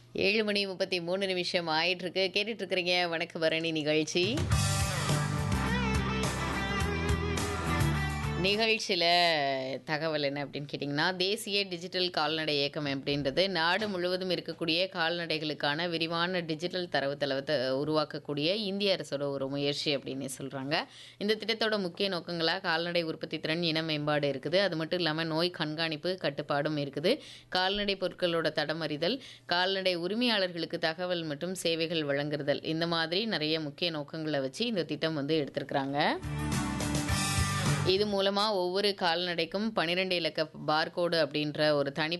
ஏழு மணி முப்பத்தி மூணு நிமிஷம் ஆயிட்டு இருக்கு கேட்டுட்டு இருக்கிறீங்க வணக்க பரணி நிகழ்ச்சி நிகழ்ச்சியில் தகவல் என்ன அப்படின்னு கேட்டிங்கன்னா தேசிய டிஜிட்டல் கால்நடை இயக்கம் அப்படின்றது நாடு முழுவதும் இருக்கக்கூடிய கால்நடைகளுக்கான விரிவான டிஜிட்டல் தரவுத்தளத்தை உருவாக்கக்கூடிய இந்திய அரசோட ஒரு முயற்சி அப்படின்னு சொல்கிறாங்க இந்த திட்டத்தோட முக்கிய நோக்கங்களாக கால்நடை உற்பத்தி திறன் இன மேம்பாடு இருக்குது அது மட்டும் இல்லாமல் நோய் கண்காணிப்பு கட்டுப்பாடும் இருக்குது கால்நடை பொருட்களோட தடமறிதல் கால்நடை உரிமையாளர்களுக்கு தகவல் மற்றும் சேவைகள் வழங்குதல் இந்த மாதிரி நிறைய முக்கிய நோக்கங்களை வச்சு இந்த திட்டம் வந்து எடுத்திருக்கிறாங்க இது மூலமாக ஒவ்வொரு கால்நடைக்கும் பன்னிரெண்டு இலக்க பார்கோடு அப்படின்ற ஒரு தனி